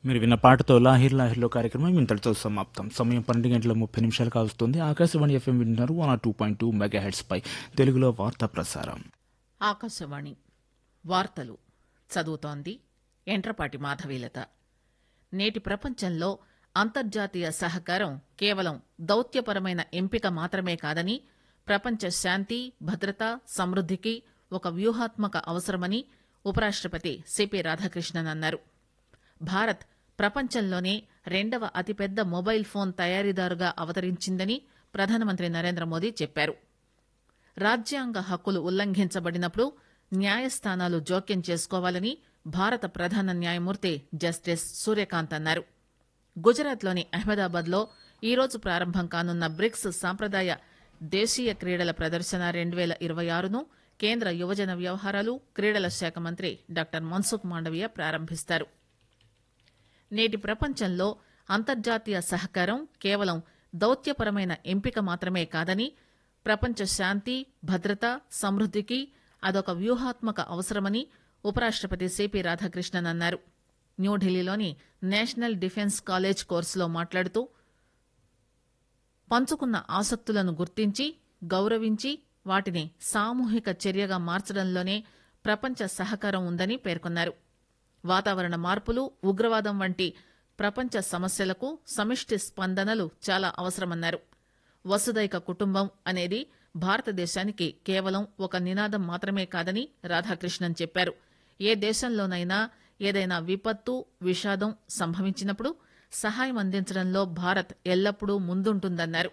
మీరు విన్న పాటతో లాహిర్ లాహిర్లో కార్యక్రమం ఇంతటితో సమాప్తం సమయం పన్నెండు గంటల ముప్పై నిమిషాలు కావస్తుంది ఆకాశవాణి ఎఫ్ఎం వింటున్నారు one two point two megahertz పై తెలుగులో వార్తా ప్రసారం ఆకాశవాణి వార్తలు చదువుతోంది ఎంట్రపాటి మాధవీలత నేటి ప్రపంచంలో అంతర్జాతీయ సహకారం కేవలం దౌత్యపరమైన ఎంపిక మాత్రమే కాదని ప్రపంచ శాంతి భద్రత సమృద్దికి ఒక వ్యూహాత్మక అవసరమని ఉపరాష్టపతి సిపి రాధాకృష్ణన్ అన్నారు భారత్ ప్రపంచంలోనే రెండవ అతిపెద్ద మొబైల్ ఫోన్ తయారీదారుగా అవతరించిందని ప్రధానమంత్రి నరేంద్ర మోదీ చెప్పారు రాజ్యాంగ హక్కులు ఉల్లంఘించబడినప్పుడు న్యాయస్థానాలు జోక్యం చేసుకోవాలని భారత ప్రధాన న్యాయమూర్తి జస్టిస్ సూర్యకాంత్ అన్నారు గుజరాత్లోని అహ్మదాబాద్లో ఈరోజు ప్రారంభం కానున్న బ్రిక్స్ సాంప్రదాయ దేశీయ క్రీడల ప్రదర్శన రెండు వేల ఇరవై ఆరును కేంద్ర యువజన వ్యవహారాలు క్రీడల శాఖ మంత్రి డాక్టర్ మన్సుఖ్ మాండవీయ ప్రారంభిస్తారు నేటి ప్రపంచంలో అంతర్జాతీయ సహకారం కేవలం దౌత్యపరమైన ఎంపిక మాత్రమే కాదని ప్రపంచ శాంతి భద్రత సమృద్దికి అదొక వ్యూహాత్మక అవసరమని ఉపరాష్టపతి సిపి రాధాకృష్ణన్ అన్నారు న్యూఢిల్లీలోని నేషనల్ డిఫెన్స్ కాలేజ్ కోర్సులో మాట్లాడుతూ పంచుకున్న ఆసక్తులను గుర్తించి గౌరవించి వాటిని సామూహిక చర్యగా మార్చడంలోనే ప్రపంచ సహకారం ఉందని పేర్కొన్నారు వాతావరణ మార్పులు ఉగ్రవాదం వంటి ప్రపంచ సమస్యలకు సమిష్టి స్పందనలు చాలా అవసరమన్నారు వసుదైక కుటుంబం అనేది భారతదేశానికి కేవలం ఒక నినాదం మాత్రమే కాదని రాధాకృష్ణన్ చెప్పారు ఏ దేశంలోనైనా ఏదైనా విపత్తు విషాదం సంభవించినప్పుడు సహాయం అందించడంలో భారత్ ఎల్లప్పుడూ ముందుంటుందన్నారు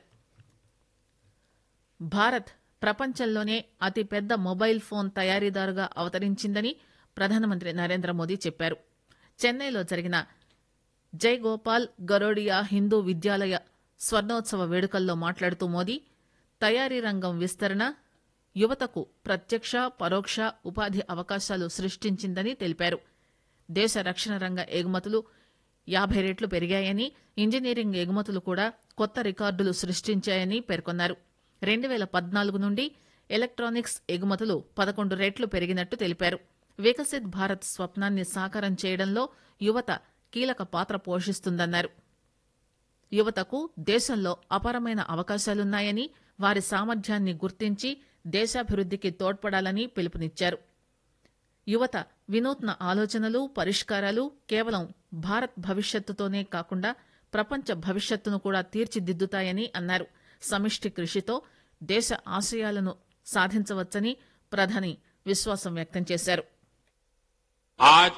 భారత్ ప్రపంచంలోనే అతిపెద్ద మొబైల్ ఫోన్ తయారీదారుగా అవతరించిందని ప్రధానమంత్రి నరేంద్ర మోదీ చెప్పారు చెన్నైలో జరిగిన జై గోపాల్ గరోడియా హిందూ విద్యాలయ స్వర్ణోత్సవ వేడుకల్లో మాట్లాడుతూ మోదీ తయారీ రంగం విస్తరణ యువతకు ప్రత్యక్ష పరోక్ష ఉపాధి అవకాశాలు సృష్టించిందని తెలిపారు దేశ రక్షణ రంగ ఎగుమతులు యాభై రెట్లు పెరిగాయని ఇంజనీరింగ్ ఎగుమతులు కూడా కొత్త రికార్డులు సృష్టించాయని పేర్కొన్నారు రెండు వేల పద్నాలుగు నుండి ఎలక్ట్రానిక్స్ ఎగుమతులు పదకొండు రెట్లు పెరిగినట్టు తెలిపారు వికసిత్ భారత్ స్వప్నాన్ని సాకారం చేయడంలో యువత కీలక పాత్ర పోషిస్తుందన్నారు యువతకు దేశంలో అపారమైన అవకాశాలున్నాయని వారి సామర్థ్యాన్ని గుర్తించి దేశాభివృద్దికి తోడ్పడాలని పిలుపునిచ్చారు యువత వినూత్న ఆలోచనలు పరిష్కారాలు కేవలం భారత్ భవిష్యత్తుతోనే కాకుండా ప్రపంచ భవిష్యత్తును కూడా తీర్చిదిద్దుతాయని అన్నారు సమిష్టి కృషితో దేశ ఆశయాలను సాధించవచ్చని ప్రధాని విశ్వాసం వ్యక్తం చేశారు आज